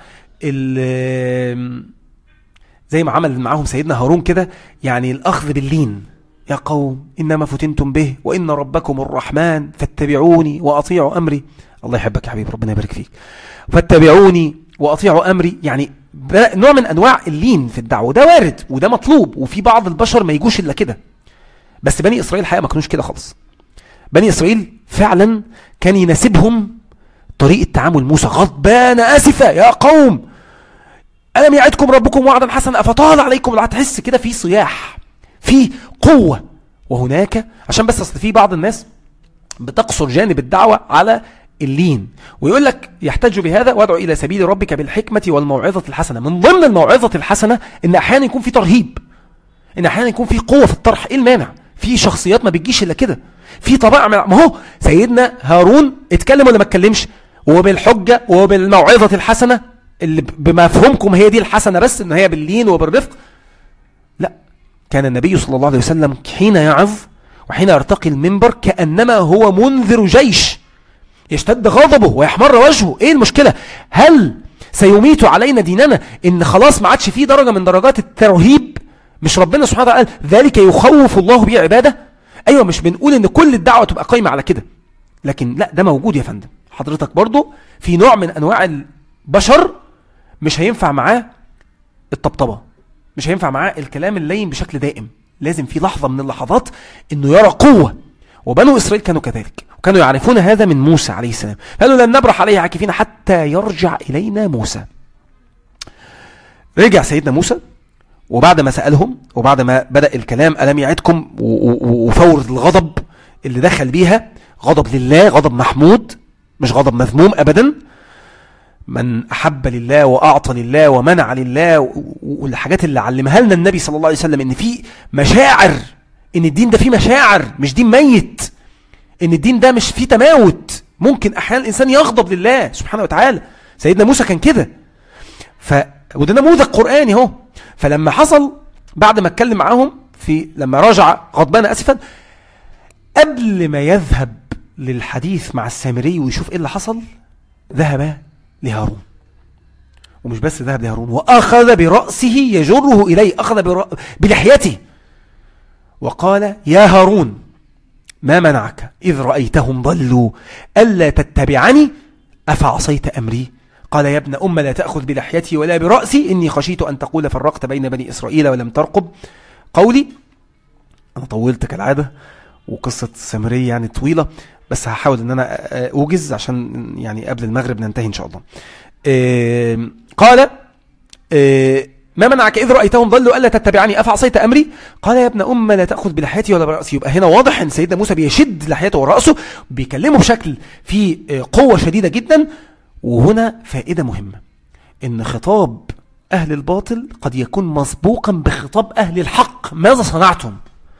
زي ما عمل معاهم سيدنا هارون كده يعني الاخذ باللين يا قوم انما فتنتم به وان ربكم الرحمن فاتبعوني واطيعوا امري الله يحبك يا حبيبي ربنا يبارك فيك فاتبعوني واطيعوا امري يعني نوع من انواع اللين في الدعوه وده وارد وده مطلوب وفي بعض البشر ما يجوش الا كده بس بني اسرائيل الحقيقه ما كانوش كده خالص بني اسرائيل فعلا كان يناسبهم طريقه تعامل موسى غضبان اسفه يا قوم الم يعدكم ربكم وعدا حسنا افطال عليكم العهد تحس كده في صياح في قوه وهناك عشان بس اصل في بعض الناس بتقصر جانب الدعوه على اللين ويقول لك يحتج بهذا وادعو الى سبيل ربك بالحكمه والموعظه الحسنه من ضمن الموعظه الحسنه ان احيانا يكون في ترهيب ان احيانا يكون في قوه في الطرح ايه المانع في شخصيات ما بتجيش الا كده في طبائع ما هو سيدنا هارون اتكلم ولا ما اتكلمش وبالحجه وبالموعظه الحسنه اللي بمفهومكم هي دي الحسنه بس ان هي باللين وبالرفق لا كان النبي صلى الله عليه وسلم حين يعظ وحين يرتقي المنبر كانما هو منذر جيش يشتد غضبه ويحمر وجهه ايه المشكله هل سيميت علينا ديننا ان خلاص ما عادش فيه درجه من درجات الترهيب مش ربنا سبحانه وتعالى قال ذلك يخوف الله به عباده ايوه مش بنقول ان كل الدعوه تبقى قايمه على كده لكن لا ده موجود يا فندم حضرتك برضو في نوع من انواع البشر مش هينفع معاه الطبطبه مش هينفع معاه الكلام اللين بشكل دائم لازم في لحظه من اللحظات انه يرى قوه وبنو اسرائيل كانوا كذلك وكانوا يعرفون هذا من موسى عليه السلام قالوا لن نبرح عليه عاكفين حتى يرجع الينا موسى رجع سيدنا موسى وبعد ما سألهم وبعد ما بدأ الكلام ألم يعدكم وفور الغضب اللي دخل بيها غضب لله غضب محمود مش غضب مذموم أبدا من أحب لله وأعطى لله ومنع لله والحاجات اللي علمها لنا النبي صلى الله عليه وسلم إن في مشاعر إن الدين ده فيه مشاعر مش دين ميت إن الدين ده مش فيه تماوت ممكن أحيانا الإنسان يغضب لله سبحانه وتعالى سيدنا موسى كان كده ف وده نموذج قرآني اهو فلما حصل بعد ما اتكلم معاهم في لما رجع غضبان اسفا قبل ما يذهب للحديث مع السامري ويشوف ايه اللي حصل ذهب لهارون ومش بس ذهب لهارون واخذ براسه يجره اليه اخذ برأ... بلحيته وقال يا هارون ما منعك اذ رايتهم ضلوا الا تتبعني افعصيت امري قال يا ابن أم لا تأخذ بلحيتي ولا برأسي إني خشيت أن تقول فرقت بين بني إسرائيل ولم ترقب قولي أنا طولت كالعادة وقصة سامرية يعني طويلة بس هحاول أن أنا أوجز عشان يعني قبل المغرب ننتهي إن شاء الله قال ما منعك إذ رأيتهم ضلوا ألا تتبعني أفعصيت أمري قال يا ابن أم لا تأخذ بلحيتي ولا برأسي يبقى هنا واضح أن سيدنا موسى بيشد لحيته ورأسه بيكلمه بشكل فيه قوة شديدة جدا وهنا فائدة مهمة إن خطاب أهل الباطل قد يكون مسبوقا بخطاب أهل الحق ماذا صنعتم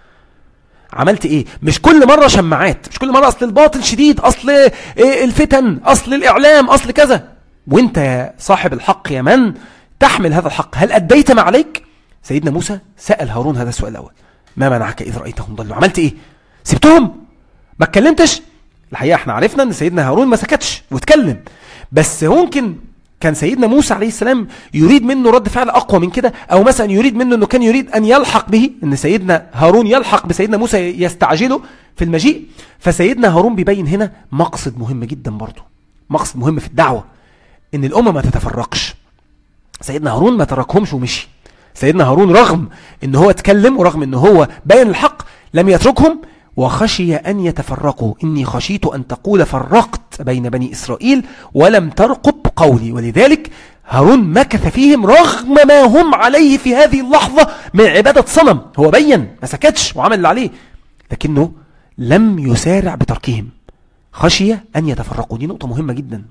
عملت ايه مش كل مرة شماعات مش كل مرة اصل الباطل شديد اصل إيه الفتن اصل الاعلام اصل كذا وانت يا صاحب الحق يا من تحمل هذا الحق هل اديت ما عليك سيدنا موسى سأل هارون هذا السؤال الاول ما منعك اذ رأيتهم ضلوا عملت ايه سبتهم ما اتكلمتش الحقيقة احنا عرفنا ان سيدنا هارون ما سكتش واتكلم بس ممكن كان سيدنا موسى عليه السلام يريد منه رد فعل أقوى من كده أو مثلا يريد منه أنه كان يريد أن يلحق به أن سيدنا هارون يلحق بسيدنا موسى يستعجله في المجيء فسيدنا هارون بيبين هنا مقصد مهم جدا برضه مقصد مهم في الدعوة أن الأمة ما تتفرقش سيدنا هارون ما تركهمش ومشي سيدنا هارون رغم أنه هو اتكلم ورغم أنه هو بين الحق لم يتركهم وخشي أن يتفرقوا إني خشيت أن تقول فرقت بين بني إسرائيل ولم ترقب قولي ولذلك هارون مكث فيهم رغم ما هم عليه في هذه اللحظة من عبادة صنم هو بين ما سكتش وعمل اللي عليه لكنه لم يسارع بتركهم خشي أن يتفرقوا دي نقطة مهمة جدا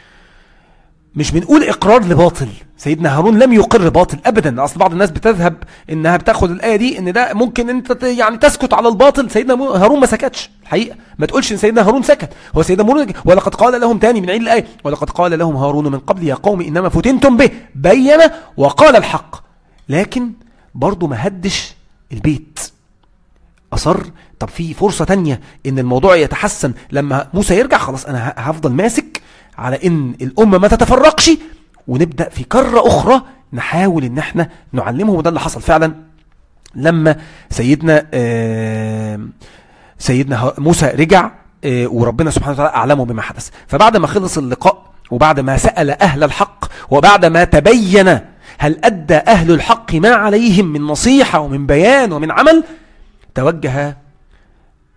مش بنقول إقرار لباطل سيدنا هارون لم يقر باطل أبدا أصل بعض الناس بتذهب إنها بتاخد الآية دي إن ده ممكن أنت يعني تسكت على الباطل سيدنا هارون ما سكتش الحقيقة ما تقولش إن سيدنا هارون سكت هو سيدنا هارون ولقد قال لهم تاني من عيد الآية ولقد قال لهم هارون من قبل يا قوم إنما فتنتم به بين وقال الحق لكن برضه ما هدش البيت أصر طب في فرصة تانية إن الموضوع يتحسن لما موسى يرجع خلاص أنا هفضل ماسك على ان الامه ما تتفرقش ونبدا في كره اخرى نحاول ان احنا نعلمهم وده اللي حصل فعلا لما سيدنا سيدنا موسى رجع وربنا سبحانه وتعالى اعلمه بما حدث فبعد ما خلص اللقاء وبعد ما سال اهل الحق وبعد ما تبين هل ادى اهل الحق ما عليهم من نصيحه ومن بيان ومن عمل توجه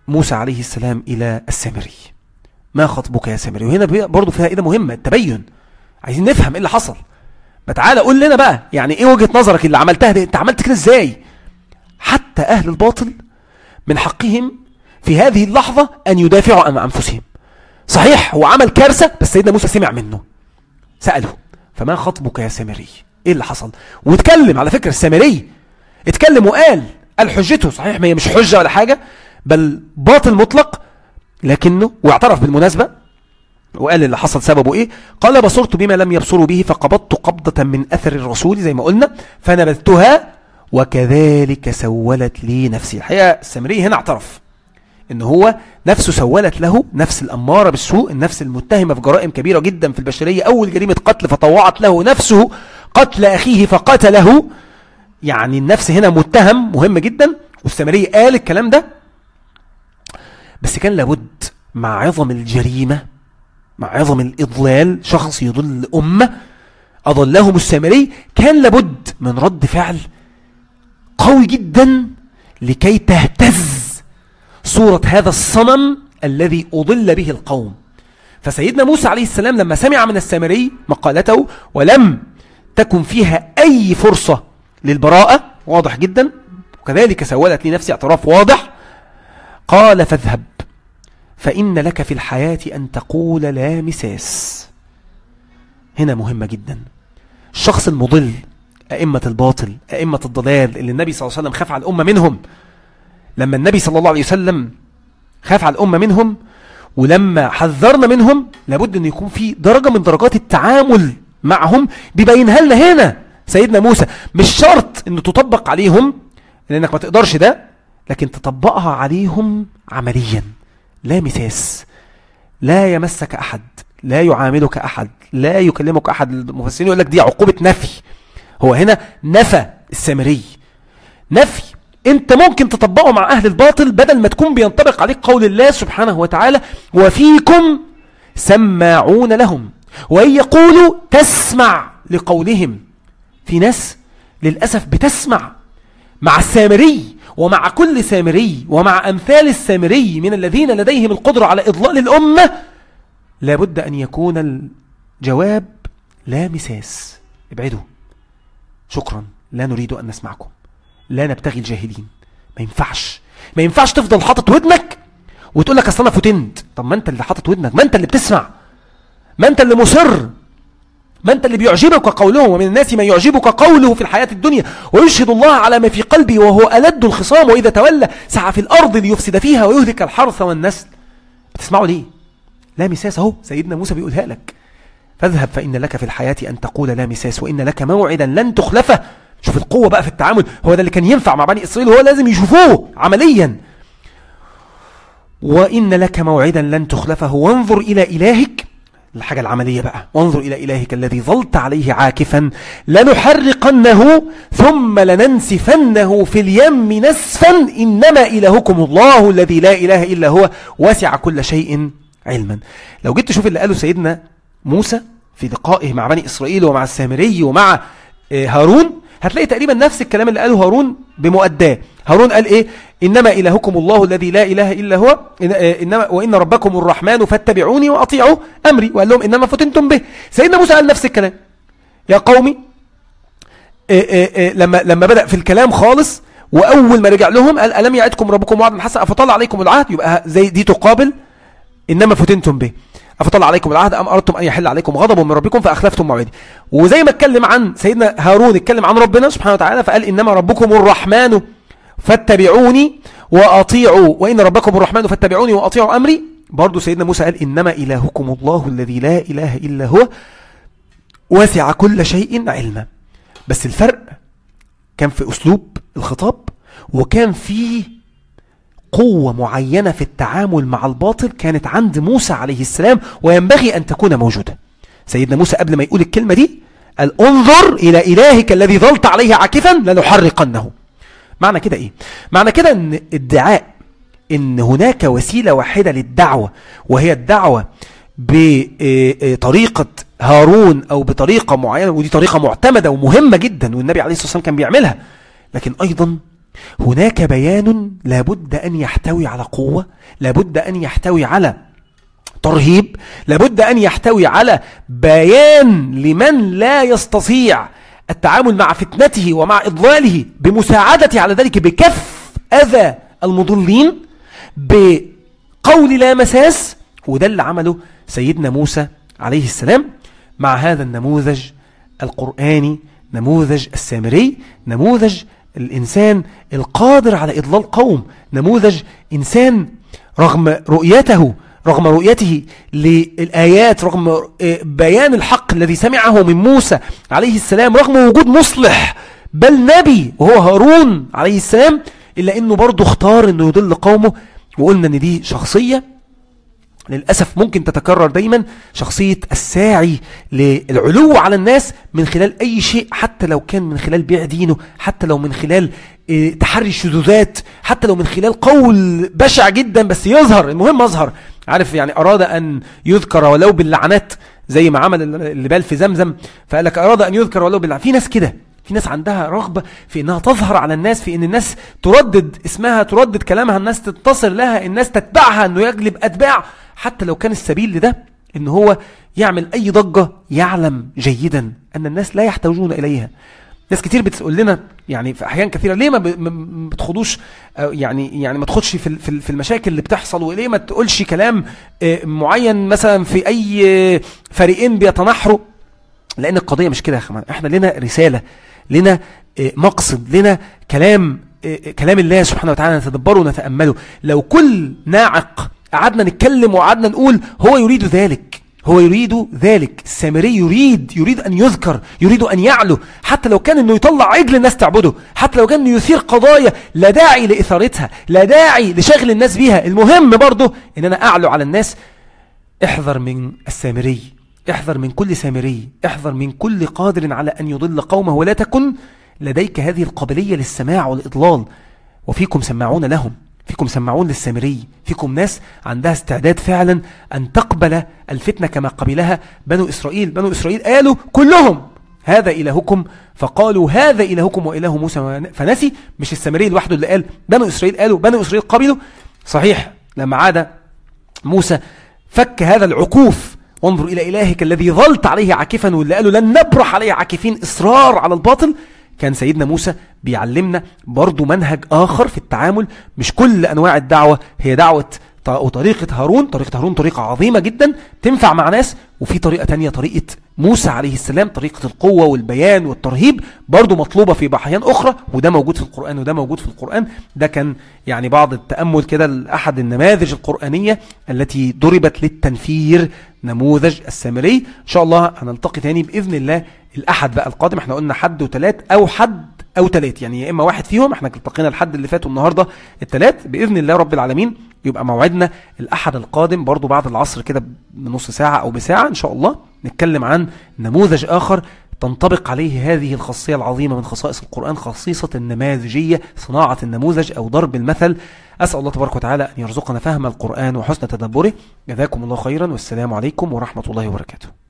موسى عليه السلام إلى السامري ما خطبك يا سامري وهنا برضو فيها إيه مهمة التبين عايزين نفهم إيه اللي حصل فتعالى قول لنا بقى يعني إيه وجهة نظرك اللي عملتها دي أنت عملت كده إزاي حتى أهل الباطل من حقهم في هذه اللحظة أن يدافعوا عن أنفسهم صحيح هو عمل كارثة بس سيدنا موسى سمع منه سأله فما خطبك يا سامري ايه اللي حصل واتكلم على فكرة السامري اتكلم وقال قال حجته صحيح ما هي مش حجة ولا حاجة بل باطل مطلق لكنه واعترف بالمناسبة وقال اللي حصل سببه ايه قال بصرت بما لم يبصروا به فقبضت قبضة من اثر الرسول زي ما قلنا فنبذتها وكذلك سولت لي نفسي الحقيقة السامري هنا اعترف ان هو نفسه سولت له نفس الأمارة بالسوء النفس المتهمة في جرائم كبيرة جدا في البشرية أول جريمة قتل فطوعت له نفسه قتل أخيه فقتله يعني النفس هنا متهم مهم جدا والسامري قال الكلام ده بس كان لابد مع عظم الجريمة مع عظم الإضلال شخص يضل الأمة أضلهم السامري كان لابد من رد فعل قوي جدا لكي تهتز صورة هذا الصنم الذي أضل به القوم فسيدنا موسى عليه السلام لما سمع من السامري مقالته ولم تكن فيها أي فرصة للبراءة واضح جدا وكذلك سولت لنفسي اعتراف واضح قال فاذهب فإن لك في الحياة أن تقول لا مساس هنا مهمة جدا الشخص المضل أئمة الباطل أئمة الضلال اللي النبي صلى الله عليه وسلم خاف على الأمة منهم لما النبي صلى الله عليه وسلم خاف على الأمة منهم ولما حذرنا منهم لابد أن يكون في درجة من درجات التعامل معهم بيبينها لنا هنا سيدنا موسى مش شرط أن تطبق عليهم لأنك ما تقدرش ده لكن تطبقها عليهم عمليا لا مساس لا يمسك أحد لا يعاملك أحد لا يكلمك أحد المفسرين يقول لك دي عقوبة نفي هو هنا نفى السامري نفي انت ممكن تطبقه مع اهل الباطل بدل ما تكون بينطبق عليك قول الله سبحانه وتعالى وفيكم سماعون لهم وإن يقولوا تسمع لقولهم في ناس للأسف بتسمع مع السامري ومع كل سامري ومع أمثال السامري من الذين لديهم القدرة على إضلال الأمة لابد أن يكون الجواب لا مساس ابعدوا شكرا لا نريد أن نسمعكم لا نبتغي الجاهلين ما ينفعش ما ينفعش تفضل حاطط ودنك وتقول لك اصل انا فتنت طب ما انت اللي حاطط ودنك ما انت اللي بتسمع ما انت اللي مصر ما انت اللي بيعجبك قوله ومن الناس من يعجبك قوله في الحياة الدنيا ويشهد الله على ما في قلبي وهو ألد الخصام وإذا تولى سعى في الأرض ليفسد فيها ويهلك الحرث والنسل بتسمعوا ليه لا مساس اهو سيدنا موسى بيقولها لك فاذهب فإن لك في الحياة أن تقول لا مساس وإن لك موعدا لن تخلفه شوف القوة بقى في التعامل هو ده اللي كان ينفع مع بني إسرائيل هو لازم يشوفوه عمليا وإن لك موعدا لن تخلفه وانظر إلى إلهك الحاجة العملية بقى وانظر إلى إلهك الذي ظلت عليه عاكفا لنحرقنه ثم لننسفنه في اليم نسفا إنما إلهكم الله الذي لا إله إلا هو واسع كل شيء علما لو جيت تشوف اللي قاله سيدنا موسى في لقائه مع بني إسرائيل ومع السامري ومع آه، هارون هتلاقي تقريبا نفس الكلام اللي قاله هارون بمؤداه هارون قال ايه انما الهكم الله الذي لا اله الا هو آه، انما وان ربكم الرحمن فاتبعوني واطيعوا امري وقال لهم انما فتنتم به سيدنا موسى قال نفس الكلام يا قومي إيه إيه إيه لما لما بدا في الكلام خالص واول ما رجع لهم قال الم يعدكم ربكم وعدا حسنا افطال عليكم العهد يبقى زي دي تقابل انما فتنتم به أفطل عليكم العهد أم أردتم أن يحل عليكم غضب من ربكم فأخلفتم موعدي وزي ما اتكلم عن سيدنا هارون اتكلم عن ربنا سبحانه وتعالى فقال إنما ربكم الرحمن فاتبعوني وأطيعوا وإن ربكم الرحمن فاتبعوني وأطيعوا أمري برضو سيدنا موسى قال إنما إلهكم الله الذي لا إله إلا هو وسع كل شيء علما بس الفرق كان في أسلوب الخطاب وكان فيه قوة معينة في التعامل مع الباطل كانت عند موسى عليه السلام وينبغي أن تكون موجودة سيدنا موسى قبل ما يقول الكلمة دي قال انظر إلى إلهك الذي ظلت عليه عاكفا لنحرقنه معنى كده إيه؟ معنى كده أن ادعاء أن هناك وسيلة واحدة للدعوة وهي الدعوة بطريقة هارون أو بطريقة معينة ودي طريقة معتمدة ومهمة جدا والنبي عليه الصلاة والسلام كان بيعملها لكن أيضا هناك بيان لابد أن يحتوي على قوة لابد أن يحتوي على ترهيب لابد أن يحتوي على بيان لمن لا يستطيع التعامل مع فتنته ومع إضلاله بمساعدته على ذلك بكف أذى المضلين بقول لا مساس وده اللي عمله سيدنا موسى عليه السلام مع هذا النموذج القرآني نموذج السامري نموذج الإنسان القادر على إضلال قوم نموذج إنسان رغم رؤيته رغم رؤيته للآيات رغم بيان الحق الذي سمعه من موسى عليه السلام رغم وجود مصلح بل نبي وهو هارون عليه السلام إلا أنه برضه اختار أنه يضل قومه وقلنا أن دي شخصية للأسف ممكن تتكرر دايما شخصية الساعي للعلو على الناس من خلال أي شيء حتى لو كان من خلال بيع دينه حتى لو من خلال تحري الشذوذات حتى لو من خلال قول بشع جدا بس يظهر المهم أظهر عارف يعني أراد أن يذكر ولو باللعنات زي ما عمل اللي بال في زمزم فقال لك أراد أن يذكر ولو باللعنات في ناس كده في ناس عندها رغبة في انها تظهر على الناس في ان الناس تردد اسمها تردد كلامها الناس تتصل لها الناس تتبعها انه يجلب اتباع حتى لو كان السبيل لده ان هو يعمل اي ضجة يعلم جيدا ان الناس لا يحتاجون اليها ناس كتير بتقول لنا يعني في احيان كثيره ليه ما بتخدوش يعني يعني ما تخدش في في المشاكل اللي بتحصل وليه ما تقولش كلام معين مثلا في اي فريقين بيتناحروا لان القضيه مش كده يا اخوان احنا لنا رساله لنا مقصد لنا كلام كلام الله سبحانه وتعالى نتدبره ونتامله لو كل ناعق قعدنا نتكلم وقعدنا نقول هو يريد ذلك هو يريد ذلك السامري يريد يريد أن يذكر يريد أن يعلو حتى لو كان أنه يطلع عجل الناس تعبده حتى لو كان أنه يثير قضايا لا داعي لإثارتها لا داعي لشغل الناس بيها المهم برضه أن أنا أعلو على الناس احذر من السامري احذر من كل سامري احذر من كل قادر على أن يضل قومه ولا تكن لديك هذه القابلية للسماع والإضلال وفيكم سماعون لهم فيكم سماعون للسامري فيكم ناس عندها استعداد فعلا أن تقبل الفتنة كما قبلها بنو إسرائيل بنو إسرائيل قالوا كلهم هذا إلهكم فقالوا هذا إلهكم وإله موسى فنسي مش السامري لوحده اللي قال بنو إسرائيل قالوا بنو إسرائيل قبلوا صحيح لما عاد موسى فك هذا العكوف وانظر إلى إلهك الذي ظلت عليه عاكفا واللي قالوا لن نبرح عليه عاكفين إصرار على الباطل كان سيدنا موسى بيعلمنا برضو منهج آخر في التعامل مش كل أنواع الدعوة هي دعوة وطريقة هارون طريقة هارون طريقة عظيمة جدا تنفع مع ناس وفي طريقة تانية طريقة موسى عليه السلام طريقة القوة والبيان والترهيب برضو مطلوبة في أحيان أخرى وده موجود في القرآن وده موجود في القرآن ده كان يعني بعض التأمل كده لأحد النماذج القرآنية التي ضربت للتنفير نموذج السامري إن شاء الله هنلتقي تاني بإذن الله الأحد بقى القادم احنا قلنا حد وتلات أو حد أو تلات يعني يا إما واحد فيهم احنا التقينا الحد اللي فات والنهاردة التلات بإذن الله رب العالمين يبقى موعدنا الأحد القادم برضو بعد العصر كده بنص ساعة أو بساعة إن شاء الله نتكلم عن نموذج آخر تنطبق عليه هذه الخاصية العظيمة من خصائص القرآن خصيصة النماذجية صناعة النموذج أو ضرب المثل أسأل الله تبارك وتعالى أن يرزقنا فهم القرآن وحسن تدبره جزاكم الله خيرا والسلام عليكم ورحمة الله وبركاته